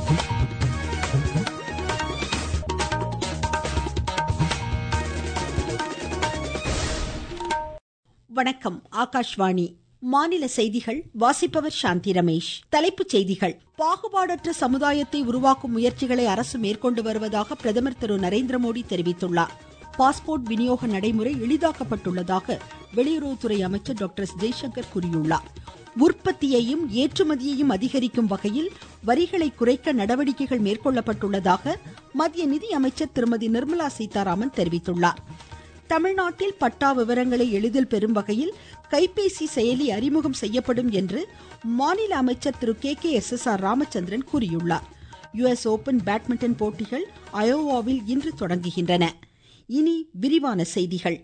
வணக்கம் ஆகாஷ்வாணி மாநில செய்திகள் வாசிப்பவர் சாந்தி ரமேஷ் தலைப்புச் செய்திகள் பாகுபாடற்ற சமுதாயத்தை உருவாக்கும் முயற்சிகளை அரசு மேற்கொண்டு வருவதாக பிரதமர் திரு நரேந்திர மோடி தெரிவித்துள்ளார் பாஸ்போர்ட் விநியோக நடைமுறை எளிதாக்கப்பட்டுள்ளதாக வெளியுறவுத்துறை அமைச்சர் டாக்டர் எஸ் ஜெய்சங்கர் கூறியுள்ளார் உற்பத்தியையும் ஏற்றுமதியையும் அதிகரிக்கும் வகையில் வரிகளை குறைக்க நடவடிக்கைகள் மேற்கொள்ளப்பட்டுள்ளதாக மத்திய நிதி அமைச்சர் திருமதி நிர்மலா சீதாராமன் தெரிவித்துள்ளார் தமிழ்நாட்டில் பட்டா விவரங்களை எளிதில் பெறும் வகையில் கைபேசி செயலி அறிமுகம் செய்யப்படும் என்று மாநில அமைச்சர் திரு K K S S R Ramachandran கூறியுள்ளார் யுஎஸ் ஓபன் பேட்மிண்டன் போட்டிகள் அயோவாவில் இன்று தொடங்குகின்றன இனி விரிவான செய்திகள்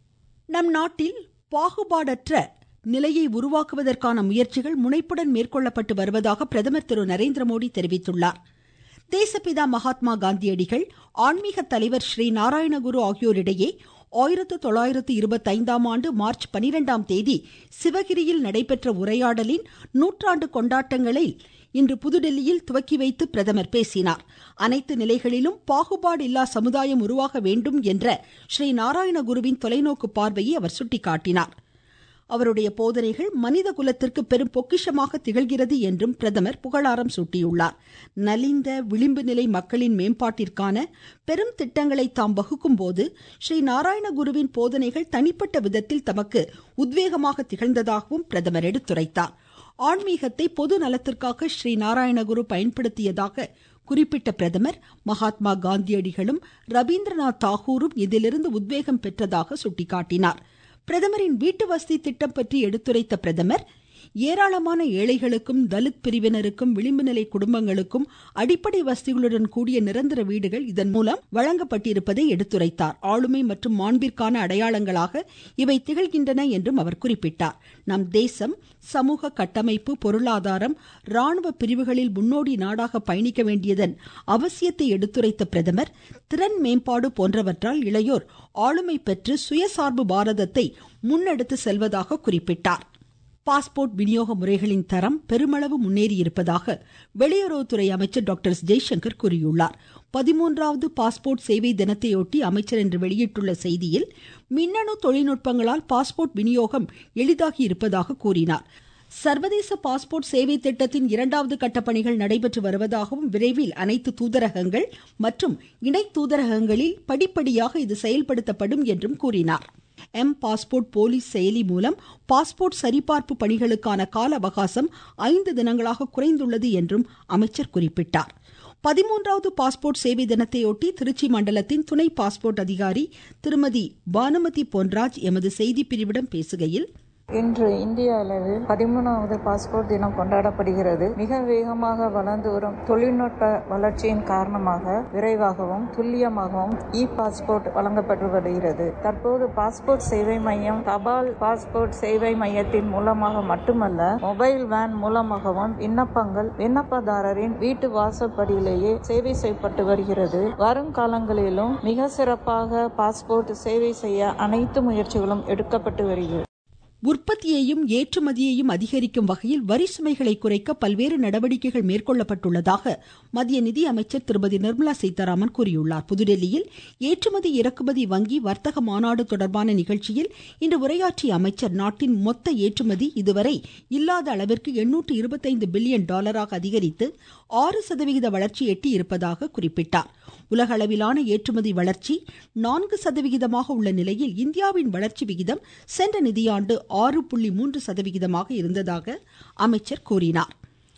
நம் நாட்டில் பாகுபாடற்ற நிலையை உருவாக்குவதற்கான முயற்சிகள் முனைப்புடன் மேற்கொள்ளப்பட்டு வருவதாக பிரதமர் திரு நரேந்திர மோடி தெரிவித்துள்ளார் தேசப்பிதா மகாத்மா காந்தியடிகள் ஆன்மீக தலைவர் ஸ்ரீ நாராயணகுரு ஆகியோரிடையே ஆயிரத்து தொள்ளாயிரத்து இருபத்தைந்தாம் ஆண்டு மார்ச் பனிரெண்டாம் தேதி சிவகிரியில் நடைபெற்ற உரையாடலின் நூற்றாண்டு கொண்டாட்டங்களை இன்று புதுடெல்லியில் துவக்கி வைத்து பிரதமர் பேசினார் அனைத்து நிலைகளிலும் பாகுபாடு இல்லா சமுதாயம் உருவாக வேண்டும் என்ற ஸ்ரீ நாராயணகுருவின் தொலைநோக்கு பார்வையை அவர் சுட்டிக்காட்டினார் அவருடைய போதனைகள் மனித குலத்திற்கு பெரும் பொக்கிஷமாக திகழ்கிறது என்றும் பிரதமர் புகழாரம் சூட்டியுள்ளார் நலிந்த விளிம்பு நிலை மக்களின் மேம்பாட்டிற்கான பெரும் திட்டங்களை தாம் வகுக்கும் போது ஸ்ரீ நாராயணகுருவின் போதனைகள் தனிப்பட்ட விதத்தில் தமக்கு உத்வேகமாக திகழ்ந்ததாகவும் பிரதமர் எடுத்துரைத்தார் ஆன்மீகத்தை பொது நலத்திற்காக ஸ்ரீ நாராயணகுரு பயன்படுத்தியதாக குறிப்பிட்ட பிரதமர் மகாத்மா காந்தியடிகளும் ரவீந்திரநாத் தாகூரும் இதிலிருந்து உத்வேகம் பெற்றதாக சுட்டிக்காட்டினார் பிரதமரின் வீட்டு வசதி திட்டம் பற்றி எடுத்துரைத்த பிரதமர் ஏராளமான ஏழைகளுக்கும் தலித் பிரிவினருக்கும் விளிம்பு நிலை குடும்பங்களுக்கும் அடிப்படை வசதிகளுடன் கூடிய நிரந்தர வீடுகள் இதன் மூலம் வழங்கப்பட்டிருப்பதை எடுத்துரைத்தார் ஆளுமை மற்றும் மாண்பிற்கான அடையாளங்களாக இவை திகழ்கின்றன என்றும் அவர் குறிப்பிட்டார் நம் தேசம் சமூக கட்டமைப்பு பொருளாதாரம் ராணுவ பிரிவுகளில் முன்னோடி நாடாக பயணிக்க வேண்டியதன் அவசியத்தை எடுத்துரைத்த பிரதமர் திறன் மேம்பாடு போன்றவற்றால் இளையோர் ஆளுமை பெற்று சுயசார்பு பாரதத்தை முன்னெடுத்து செல்வதாக குறிப்பிட்டார் பாஸ்போர்ட் விநியோக முறைகளின் தரம் பெருமளவு முன்னேறியிருப்பதாக வெளியுறவுத்துறை அமைச்சர் டாக்டர் ஜெய்சங்கர் கூறியுள்ளார் பதிமூன்றாவது பாஸ்போர்ட் சேவை தினத்தையொட்டி அமைச்சர் இன்று வெளியிட்டுள்ள செய்தியில் மின்னணு தொழில்நுட்பங்களால் பாஸ்போர்ட் விநியோகம் எளிதாகி இருப்பதாக கூறினார் சர்வதேச பாஸ்போர்ட் சேவை திட்டத்தின் இரண்டாவது கட்ட பணிகள் நடைபெற்று வருவதாகவும் விரைவில் அனைத்து தூதரகங்கள் மற்றும் இணை தூதரகங்களில் படிப்படியாக இது செயல்படுத்தப்படும் என்றும் கூறினார் எம் பாஸ்போர்ட் போலீஸ் செயலி மூலம் பாஸ்போர்ட் சரிபார்ப்பு பணிகளுக்கான கால அவகாசம் ஐந்து தினங்களாக குறைந்துள்ளது என்றும் அமைச்சர் குறிப்பிட்டார் பதிமூன்றாவது பாஸ்போர்ட் சேவை தினத்தையொட்டி திருச்சி மண்டலத்தின் துணை பாஸ்போர்ட் அதிகாரி திருமதி பானுமதி பொன்ராஜ் எமது செய்தி பிரிவிடம் பேசுகையில் இன்று இந்திய அளவில் பதிமூணாவது பாஸ்போர்ட் தினம் கொண்டாடப்படுகிறது மிக வேகமாக வளர்ந்து வரும் தொழில்நுட்ப வளர்ச்சியின் காரணமாக விரைவாகவும் துல்லியமாகவும் இ பாஸ்போர்ட் வழங்கப்பட்டு வருகிறது தற்போது பாஸ்போர்ட் சேவை மையம் தபால் பாஸ்போர்ட் சேவை மையத்தின் மூலமாக மட்டுமல்ல மொபைல் வேன் மூலமாகவும் விண்ணப்பங்கள் விண்ணப்பதாரரின் வீட்டு வாசப்படியிலேயே சேவை செய்யப்பட்டு வருகிறது வருங்காலங்களிலும் மிக சிறப்பாக பாஸ்போர்ட் சேவை செய்ய அனைத்து முயற்சிகளும் எடுக்கப்பட்டு வருகிறது உற்பத்தியையும் ஏற்றுமதியையும் அதிகரிக்கும் வகையில் வரி சுமைகளை குறைக்க பல்வேறு நடவடிக்கைகள் மேற்கொள்ளப்பட்டுள்ளதாக மத்திய நிதி அமைச்சர் திருமதி நிர்மலா சீதாராமன் கூறியுள்ளார் புதுடெல்லியில் ஏற்றுமதி இறக்குமதி வங்கி வர்த்தக மாநாடு தொடர்பான நிகழ்ச்சியில் இன்று உரையாற்றிய அமைச்சர் நாட்டின் மொத்த ஏற்றுமதி இதுவரை இல்லாத அளவிற்கு எண்ணூற்று இருபத்தைந்து பில்லியன் டாலராக அதிகரித்து ஆறு சதவிகித வளர்ச்சி எட்டி இருப்பதாக குறிப்பிட்டார் உலக அளவிலான ஏற்றுமதி வளர்ச்சி நான்கு சதவிகிதமாக உள்ள நிலையில் இந்தியாவின் வளர்ச்சி விகிதம் சென்ற நிதியாண்டு ஆறு புள்ளி மூன்று சதவிகிதமாக இருந்ததாக அமைச்சர் கூறினார்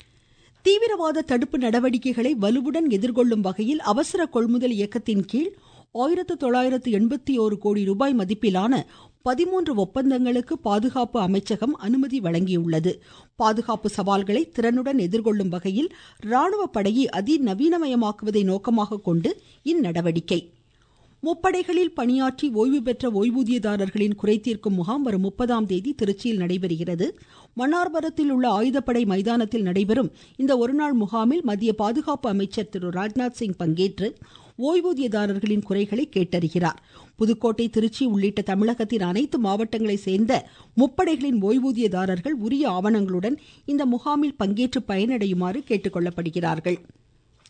தீவிரவாத தடுப்பு நடவடிக்கைகளை வலுவுடன் எதிர்கொள்ளும் வகையில் அவசர கொள்முதல் இயக்கத்தின் கீழ் ஆயிரத்து தொள்ளாயிரத்து எண்பத்தி ஓரு கோடி ரூபாய் மதிப்பிலான பதிமூன்று ஒப்பந்தங்களுக்கு பாதுகாப்பு அமைச்சகம் அனுமதி வழங்கியுள்ளது பாதுகாப்பு சவால்களை திறனுடன் எதிர்கொள்ளும் வகையில் ராணுவ படையை அதிநவீனமயமாக்குவதை நோக்கமாக கொண்டு இந்நடவடிக்கை முப்படைகளில் பணியாற்றி ஓய்வு பெற்ற ஓய்வூதியதாரர்களின் குறைதீர்க்கும் முகாம் வரும் முப்பதாம் தேதி திருச்சியில் நடைபெறுகிறது மன்னார்பரத்தில் உள்ள ஆயுதப்படை மைதானத்தில் நடைபெறும் இந்த ஒருநாள் முகாமில் மத்திய பாதுகாப்பு அமைச்சர் திரு ராஜ்நாத் சிங் பங்கேற்று ஓய்வூதியதாரர்களின் குறைகளை கேட்டறிகிறார் புதுக்கோட்டை திருச்சி உள்ளிட்ட தமிழகத்தின் அனைத்து மாவட்டங்களை சேர்ந்த முப்படைகளின் ஓய்வூதியதாரர்கள் உரிய ஆவணங்களுடன் இந்த முகாமில் பங்கேற்று பயனடையுமாறு கேட்டுக்கொள்ளப்படுகிறார்கள்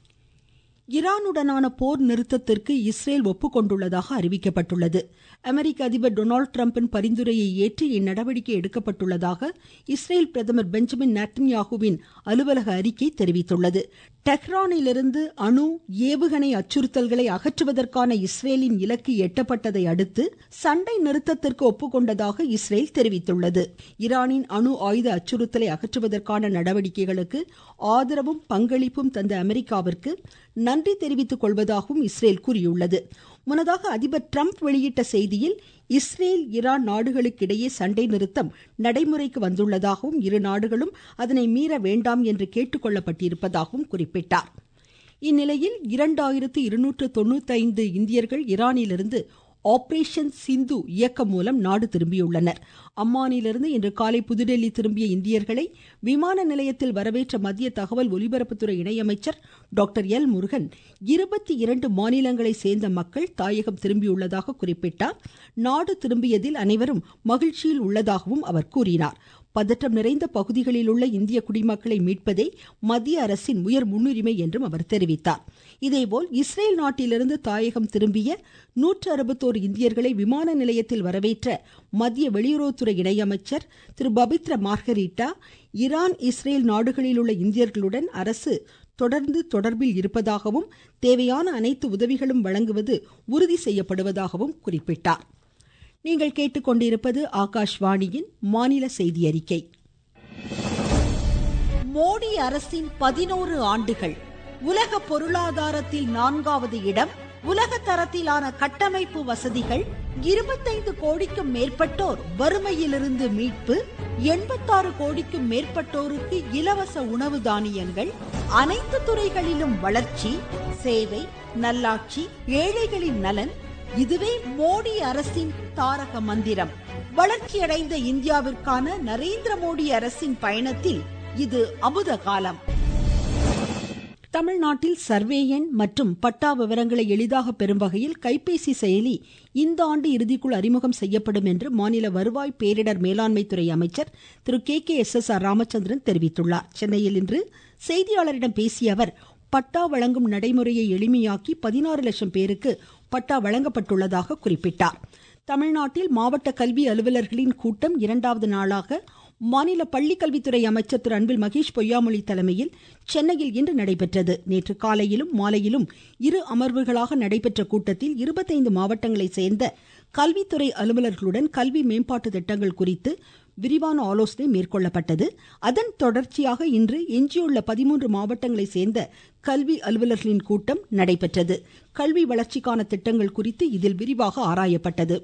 ஈரானுடனான போர் நிறுத்தத்திற்கு இஸ்ரேல் ஒப்புக்கொண்டுள்ளதாக அறிவிக்கப்பட்டுள்ளது அமெரிக்க அதிபர் டொனால்டு டிரம்பின் பரிந்துரையை ஏற்று இந்நடவடிக்கை எடுக்கப்பட்டுள்ளதாக இஸ்ரேல் பிரதமர் பெஞ்சமின் நேத்தன்யாகுவின் அலுவலக அறிக்கை தெரிவித்துள்ளது டெஹ்ரானிலிருந்து அணு ஏவுகணை அச்சுறுத்தல்களை அகற்றுவதற்கான இஸ்ரேலின் இலக்கு எட்டப்பட்டதை அடுத்து சண்டை நிறுத்தத்திற்கு ஒப்புக்கொண்டதாக இஸ்ரேல் தெரிவித்துள்ளது ஈரானின் அணு ஆயுத அச்சுறுத்தலை அகற்றுவதற்கான நடவடிக்கைகளுக்கு ஆதரவும் பங்களிப்பும் தந்த அமெரிக்காவிற்கு நன்றி தெரிவித்துக் கொள்வதாகவும் இஸ்ரேல் கூறியுள்ளது முன்னதாக அதிபர் டிரம்ப் வெளியிட்ட செய்தியில் இஸ்ரேல் ஈரான் நாடுகளுக்கிடையே சண்டை நிறுத்தம் நடைமுறைக்கு வந்துள்ளதாகவும் இரு நாடுகளும் அதனை மீற வேண்டாம் என்று கேட்டுக்கொள்ளப்பட்டிருப்பதாகவும் குறிப்பிட்டார் இந்நிலையில் இரண்டாயிரத்து இருநூற்று தொண்ணூத்தைந்து இந்தியர்கள் ஈரானிலிருந்து ஆபரேஷன் சிந்து இயக்கம் மூலம் நாடு திரும்பியுள்ளனர் அம்மானிலிருந்து இன்று காலை புதுடெல்லி திரும்பிய இந்தியர்களை விமான நிலையத்தில் வரவேற்ற மத்திய தகவல் ஒலிபரப்புத்துறை இணையமைச்சர் டாக்டர் எல் முருகன் இருபத்தி இரண்டு மாநிலங்களை சேர்ந்த மக்கள் தாயகம் திரும்பியுள்ளதாக குறிப்பிட்டார் நாடு திரும்பியதில் அனைவரும் மகிழ்ச்சியில் உள்ளதாகவும் அவர் கூறினார் பதற்றம் நிறைந்த பகுதிகளில் உள்ள இந்திய குடிமக்களை மீட்பதே மத்திய அரசின் உயர் முன்னுரிமை என்றும் அவர் தெரிவித்தார் இதேபோல் இஸ்ரேல் நாட்டிலிருந்து தாயகம் திரும்பிய நூற்று அறுபத்தோரு இந்தியர்களை விமான நிலையத்தில் வரவேற்ற மத்திய வெளியுறவுத்துறை இணையமைச்சர் திரு பபித்ர மார்கரிட்டா ஈரான் இஸ்ரேல் நாடுகளில் உள்ள இந்தியர்களுடன் அரசு தொடர்ந்து தொடர்பில் இருப்பதாகவும் தேவையான அனைத்து உதவிகளும் வழங்குவது உறுதி செய்யப்படுவதாகவும் குறிப்பிட்டார் நீங்கள் கேட்டுக்கொண்டிருப்பது ஆகாஷ்வாணியின் மாநில செய்தி அறிக்கை மோடி அரசின் பதினோரு ஆண்டுகள் உலக பொருளாதாரத்தில் நான்காவது இடம் உலக தரத்திலான கட்டமைப்பு வசதிகள் இருபத்தைந்து கோடிக்கும் மேற்பட்டோர் வறுமையிலிருந்து மீட்பு எண்பத்தாறு கோடிக்கும் மேற்பட்டோருக்கு இலவச உணவு தானியங்கள் அனைத்து துறைகளிலும் வளர்ச்சி சேவை நல்லாட்சி ஏழைகளின் நலன் இதுவே மோடி அரசின் தாரக மந்திரம் வளர்ச்சியடைந்த இந்தியாவிற்கான நரேந்திர மோடி அரசின் பயணத்தில் இது அமுத காலம் தமிழ்நாட்டில் சர்வே எண் மற்றும் பட்டா விவரங்களை எளிதாக பெறும் வகையில் கைபேசி செயலி இந்த ஆண்டு இறுதிக்குள் அறிமுகம் செய்யப்படும் என்று மாநில வருவாய் பேரிடர் மேலாண்மை துறை அமைச்சர் திரு K K S S R Ramachandran தெரிவித்துள்ளார் சென்னையில் இன்று செய்தியாளரிடம் பேசிய அவர் பட்டா வழங்கும் நடைமுறையை எளிமையாக்கி பதினாறு லட்சம் பேருக்கு பட்டா வழங்கப்பட்டுள்ளதாக குறிப்பிட்டார் தமிழ்நாட்டில் மாவட்ட கல்வி அலுவலர்களின் கூட்டம் இரண்டாவது நாளாக மாநில பள்ளிக்கல்வித்துறை அமைச்சர் திரு அன்பில் மகேஷ் பொய்யாமொழி தலைமையில் சென்னையில் இன்று நடைபெற்றது நேற்று காலையிலும் மாலையிலும் இரு அமர்வுகளாக நடைபெற்ற கூட்டத்தில் இருபத்தைந்து மாவட்டங்களைச் சேர்ந்த கல்வித்துறை அலுவலர்களுடன் கல்வி மேம்பாட்டு திட்டங்கள் குறித்து விரிவான ஆலோசனை மேற்கொள்ளப்பட்டது அதன் தொடர்ச்சியாக இன்று எஞ்சியுள்ள பதிமூன்று மாவட்டங்களை சேர்ந்த கல்வி அலுவலர்களின் கூட்டம் நடைபெற்றது கல்வி வளர்ச்சிக்கான திட்டங்கள் குறித்து இதில் விரிவாக ஆராயப்பட்டது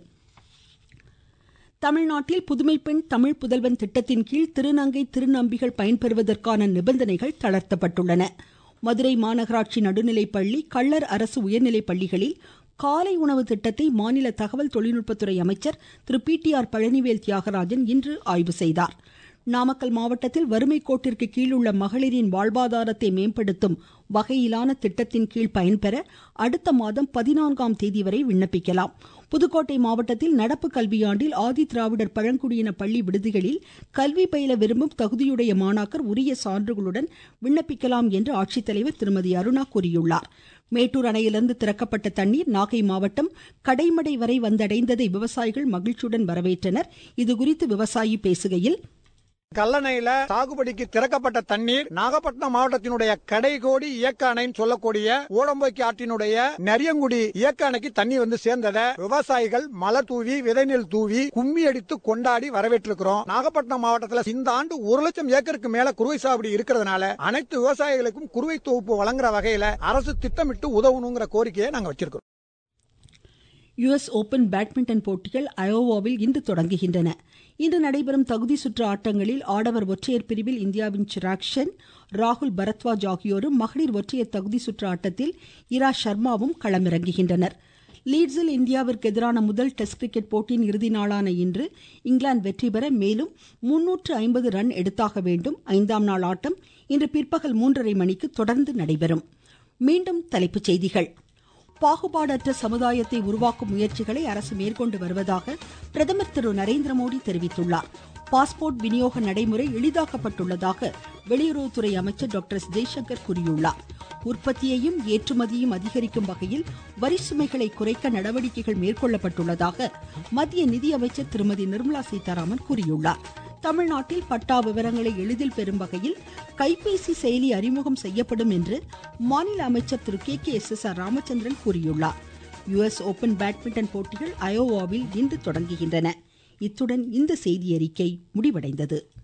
தமிழ்நாட்டில் புதுமை பெண் தமிழ் புதல்வன் திட்டத்தின் கீழ் திருநங்கை திருநம்பிகள் பயன்பெறுவதற்கான நிபந்தனைகள் தளர்த்தப்பட்டுள்ளன மதுரை மாநகராட்சி நடுநிலைப்பள்ளி கள்ளர் அரசு உயர்நிலைப் பள்ளிகளில் காலை உணவு திட்டத்தை மாநில தகவல் தொழில்நுட்பத்துறை அமைச்சர் Thiru P T R Palanivel Thiagarajan இன்று ஆய்வு செய்தார் நாமக்கல் மாவட்டத்தில் வறுமை கோட்டிற்கு கீழ் உள்ள மகளிரின் வாழ்வாதாரத்தை மேம்படுத்தும் வகையிலான திட்டத்தின் கீழ் பயன்பெற அடுத்த மாதம் பதினான்காம் தேதி வரை விண்ணப்பிக்கலாம் புதுக்கோட்டை மாவட்டத்தில் நடப்பு கல்வியாண்டில் ஆதி திராவிடர் பழங்குடியின பள்ளி விடுதிகளில் கல்வி பயில விரும்பும் தகுதியுடைய மாணாக்கர் உரிய சான்றுகளுடன் விண்ணப்பிக்கலாம் என்று ஆட்சித்தலைவர் திருமதி அருணா கூறியுள்ளார் மேட்டூர் அணையிலிருந்து திறக்கப்பட்ட தண்ணீர் நாகை மாவட்டம் கடைமடை வரை வந்தடைந்ததை விவசாயிகள் மகிழ்ச்சியுடன் வரவேற்றனர் இதுகுறித்து விவசாயி பேசுகையில் கல்லணையில சாகுபடிக்கு திறக்கப்பட்ட தண்ணீர் நாகப்பட்டினம் மாவட்டத்தினுடைய கடைகோடி இயக்க அணைன்னு சொல்லக்கூடிய ஊடம்போக்கி ஆற்றினுடைய நரியங்குடி இயக்க அணைக்கு தண்ணி வந்து சேர்ந்தத விவசாயிகள் மலை தூவி விதைநெல் தூவி கும்மி அடித்து கொண்டாடி வரவேற்றிருக்கிறோம் நாகப்பட்டினம் மாவட்டத்தில் இந்த ஆண்டு ஒரு லட்சம் ஏக்கருக்கு மேல குறுவை சாகுபடி இருக்கிறதுனால அனைத்து விவசாயிகளுக்கும் குறுவை தொகுப்பு வழங்குற வகையில அரசு திட்டமிட்டு உதவணுங்கிற கோரிக்கையை நாங்க வச்சிருக்கிறோம் யுஎஸ் ஓபன் பேட்மிண்டன் போட்டிகள் அயோவாவில் இன்று தொடங்குகின்றன இன்று நடைபெறும் தகுதி சுற்று ஆட்டங்களில் ஆடவர் ஒற்றையர் பிரிவில் இந்தியாவின் சிராக் ஷென் ராகுல் பரத்வாஜ் ஆகியோரும் மகளிர் ஒற்றையர் தகுதி சுற்று ஆட்டத்தில் இரா சர்மாவும் களமிறங்குகின்றனர் லீட்ஸில் இந்தியாவிற்கு எதிரான முதல் டெஸ்ட் கிரிக்கெட் போட்டியின் இறுதி நாளான இன்று இங்கிலாந்து வெற்றி பெற மேலும் முன்னூற்று ஐம்பது ரன் எடுத்தாக வேண்டும் ஐந்தாம் நாள் ஆட்டம் இன்று பிற்பகல் மூன்றரை மணிக்கு தொடர்ந்து நடைபெறும் மீண்டும் தலைப்புச் செய்திகள் பாகுபாடற்ற சமுதாயத்தை உருவாக்கும் முயற்சிகளை அரசு மேற்கொண்டு வருவதாக பிரதமர் திரு நரேந்திர மோடி தெரிவித்துள்ளார் பாஸ்போர்ட் விநியோக நடைமுறை எளிதாக்கப்பட்டுள்ளதாக வெளியுறவுத்துறை அமைச்சர் டாக்டர் எஸ் ஜெய்சங்கர் கூறியுள்ளார் உற்பத்தியையும் ஏற்றுமதியும் அதிகரிக்கும் வகையில் வரி சுமைகளை குறைக்க நடவடிக்கைகள் மேற்கொள்ளப்பட்டுள்ளதாக மத்திய நிதியமைச்சர் திருமதி நிர்மலா சீதாராமன் கூறியுள்ளார் தமிழ்நாட்டில் பட்டா விவரங்களை எளிதில் பெறும் வகையில் கைபேசி செயலி அறிமுகம் செய்யப்படும் என்று மாநில அமைச்சர் திரு K K S S R Ramachandran கூறியுள்ளார் யுஎஸ் ஓபன் பேட்மிண்டன் போட்டிகள் அயோவாவில் இன்று தொடங்குகின்றன இத்துடன் இந்த செய்தியறிக்கை முடிவடைந்தது